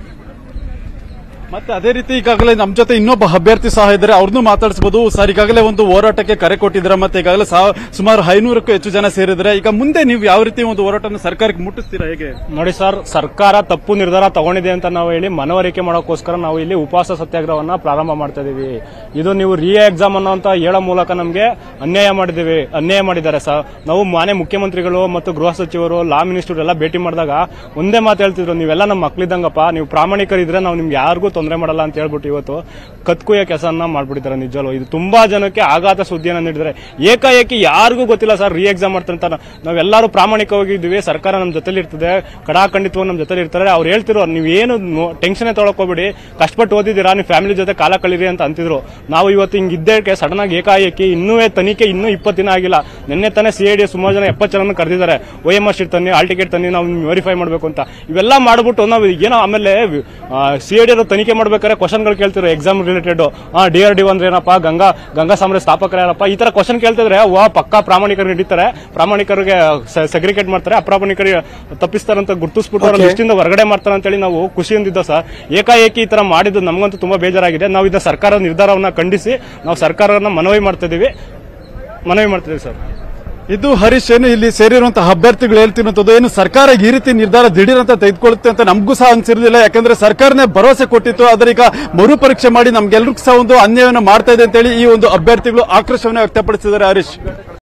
ಮತ್ತೆ ಅದೇ ರೀತಿ ಈಗಾಗಲೇ ನಮ್ಮ ಜೊತೆ ಇನ್ನೊಬ್ಬ ಅಭ್ಯರ್ಥಿ ಸಹ ಇದ್ದಾರೆ ಅವ್ರನ್ನೂ ಮಾತಾಡಿಸಬಹುದು ಸರ್ ಈಗಾಗಲೇ ಒಂದು ಹೋರಾಟಕ್ಕೆ ಕರೆ ಕೊಟ್ಟಿದ್ದಾರೆ ಮತ್ತೆ ಈಗಾಗಲೇ ಸಾ- ಸುಮಾರು ಐನೂರಕ್ಕೂ ಹೆಚ್ಚು ಜನ ಸೇರಿದ್ರೆ ಈಗ ಮುಂದೆ ನೀವು ಯಾವ ರೀತಿ ಒಂದು ಹೋರಾಟನ ಸರ್ಕಾರಕ್ಕೆ ಮುಟ್ಟಿಸ್ತೀರಾ ಹೇಗೆ ನೋಡಿ ಸರ್ ಸರ್ಕಾರ ತಪ್ಪು ನಿರ್ಧಾರ ತಗೊಂಡಿದೆ ಅಂತ ನಾವು ಹೇಳಿ ಮನವರಿಕೆ ಮಾಡೋಕ್ಕೋಸ್ಕರ ನಾವು ಇಲ್ಲಿ ಉಪವಾಸ ಸತ್ಯಾಗ್ರಹವನ್ನ ಪ್ರಾರಂಭ ಮಾಡ್ತಾ ಇದೀವಿ ಇದು ನೀವು ರಿ ಎಕ್ಸಾಮ್ ಅನ್ನೋಂತ ಹೇಳೋ ಮೂಲಕ ನಮಗೆ ಅನ್ಯಾಯ ಮಾಡಿದ್ದೀವಿ ಅನ್ಯಾಯ ಮಾಡಿದ್ದಾರೆ ಸರ್ ನಾವು ಮಾನ್ಯ ಮುಖ್ಯಮಂತ್ರಿಗಳು ಮತ್ತು ಗೃಹ ಸಚಿವರು ಲಾ ಮಿನಿಸ್ಟರ್ ಎಲ್ಲ ಭೇಟಿ ಮಾಡಿದಾಗ ಒಂದೇ ಮಾತು ಹೇಳ್ತಿದ್ರು ನೀವೆಲ್ಲ ನಮ್ಮ ಮಕ್ಳಿದ್ದಂಗಪ್ಪ ನೀವು ಪ್ರಾಮಾಣಿಕರಿದ್ರೆ ನಾವು ನಿಮ್ಗೆ ಯಾರಿಗೂ ತೊಂದರೆ ಮಾಡಲ್ಲ ಅಂತ ಹೇಳ್ಬಿಟ್ಟು ಇವತ್ತು ಕತ್ಕುಯ ಕೆಲಸನ ಮಾಡ್ಬಿಟ್ಟಿದ್ದಾರೆ ನಿಜವೂ ಇದು ತುಂಬಾ ಜನಕ್ಕೆ ಆಘಾತ ಸುದ್ದಿಯನ್ನು ನೀಡಿದ್ದಾರೆ ಏಕಾಏಕಿ ಯಾರಿಗೂ ಗೊತ್ತಿಲ್ಲ ಸರ್ ರಿ ಎಕ್ಸಾಮ್ ಮಾಡ್ತಾರೆ ನಾವೆಲ್ಲರೂ ಪ್ರಾಮಾಣಿಕವಾಗಿದ್ದೀವಿ ಸರ್ಕಾರ ನಮ್ಮ ಜೊತೆಲಿ ಇರ್ತದೆ ಕಡಾಖಂಡಿತ್ವ ನಮ್ಮ ಜೊತೆಲಿ ಇರ್ತಾರೆ ಅವ್ರು ಹೇಳ್ತಿರೋ ನೀವೇನು ಟೆನ್ಷನ್ ತೊಗೊಳ್ಕೋಬೇಡಿ ಕಷ್ಟಪಟ್ಟು ಓದಿದ್ದೀರಾ ನೀವು ಫ್ಯಾಮಿಲಿ ಜೊತೆ ಕಾಲ ಕಳೀರಿ ಅಂತ ಅಂತಿದ್ರು ನಾವು ಇವತ್ತು ಹಿಂಗ್ ಇದ್ದೇಕೆ ಸಡನ್ ಆಗಿ ಏಕಾಏಕಿ ಇನ್ನೂ ತನಿಖೆ ಇನ್ನೂ ಇಪ್ಪತ್ತು ದಿನ ಆಗಿಲ್ಲ ನಿನ್ನೆ ತಾನೇ ಸಿ ಐ ಡಿ ಸುಮಾರು ಜನ ಎಪ್ಪತ್ತು ಜನ ಕರೆದಿದ್ದಾರೆ ಒ ಎಂ ಆರ್ ಶೀಟ್ ತನ್ನಿ ಆಲ್ ಟಿಕೆಟ್ ತನ್ನಿ ನಾವು ವೆರಿಫೈ ಮಾಡಬೇಕು ಅಂತ ಇವೆಲ್ಲ ಮಾಡ್ಬಿಟ್ಟು ನಾವು ಏನೋ ಆಮೇಲೆ ಸಿ ಐ ಡಿ ತನಿಖೆ ಮಾಡ್ಬೇಕಾದ್ರೆ ಕ್ವಶನ್ಗಳು ಕೇಳ್ತಿರೋ exam related D R D ಅಂದ್ರೆ ಏನಪ್ಪ ಗಂಗಾ ಗಂಗಾ ಸಾಮ್ರಾಜ್ಯ ಸ್ಥಾಪಕರು ಯಾರಪ್ಪ ಈ ತರ ಕ್ವಶನ್ ಕೇಳ್ತಿದ್ರೆ ವಾ ಪಕ್ಕಾ ಪ್ರಾಮಾಣಿಕರು ಹಿಡಿತಾರೆ ಪ್ರಾಮಾಣಿಕರಿಗೆ ಸೆಗ್ರಿಗೇಟ್ ಮಾಡ್ತಾರೆ ಅಪ್ರಾಮಾಣಿಕರಿಗೆ ತಪ್ಪಿಸ್ತಾರಂತ ಗುರ್ತಿಸ್ಬಿಟ್ಟು ಅವ್ರ Okay. ಲಿಸ್ಟಿಂದ ಹೊರಗಡೆ ಮಾಡ್ತಾರೆ ಅಂತೇಳಿ ನಾವು ಖುಷಿಯಿಂದಿದ್ದ ಸರ್ ಏಕಾಏಕಿ ಈ ತರ ಮಾಡಿದ್ದು ನಮಗಂತೂ ತುಂಬಾ ಬೇಜಾರಾಗಿದೆ ನಾವು ಇದನ್ನ ಸರ್ಕಾರದ ನಿರ್ಧಾರವನ್ನ ಖಂಡಿಸಿ ನಾವು ಸರ್ಕಾರವನ್ನ ಮನವಿ ಮಾಡ್ತಾ ಇದೀವಿ ಮನವಿ ಮಾಡ್ತಿದ್ದೀವಿ ಸರ್ ಇದು ಹರೀಶ್ ಏನು ಇಲ್ಲಿ ಸೇರಿರುವಂತಹ ಅಭ್ಯರ್ಥಿಗಳು ಹೇಳ್ತಿರುವಂತದ್ದು ಏನು ಸರ್ಕಾರ ಈ ರೀತಿ ನಿರ್ಧಾರ ದಿಢೀರ್ ಅಂತ ತೆಗೆದುಕೊಳ್ಳುತ್ತೆ ಅಂತ ನಮಗೂ ಸಹ ಅನ್ಸಿರ್ಲಿಲ್ಲ ಯಾಕಂದ್ರೆ ಸರ್ಕಾರನೇ ಭರವಸೆ ಕೊಟ್ಟಿತ್ತು ಆದ್ರೆ ಈಗ ಮರುಪರೀಕ್ಷೆ ಮಾಡಿ ನಮ್ಗೆಲ್ರಿಗೂ ಸಹ ಒಂದು ಅನ್ಯಾಯವನ್ನು ಮಾಡ್ತಾ ಇದೆ ಅಂತೇಳಿ ಈ ಒಂದು ಅಭ್ಯರ್ಥಿಗಳು ಆಕ್ರೋಶವನ್ನು ವ್ಯಕ್ತಪಡಿಸಿದ್ದಾರೆ ಹರೀಶ್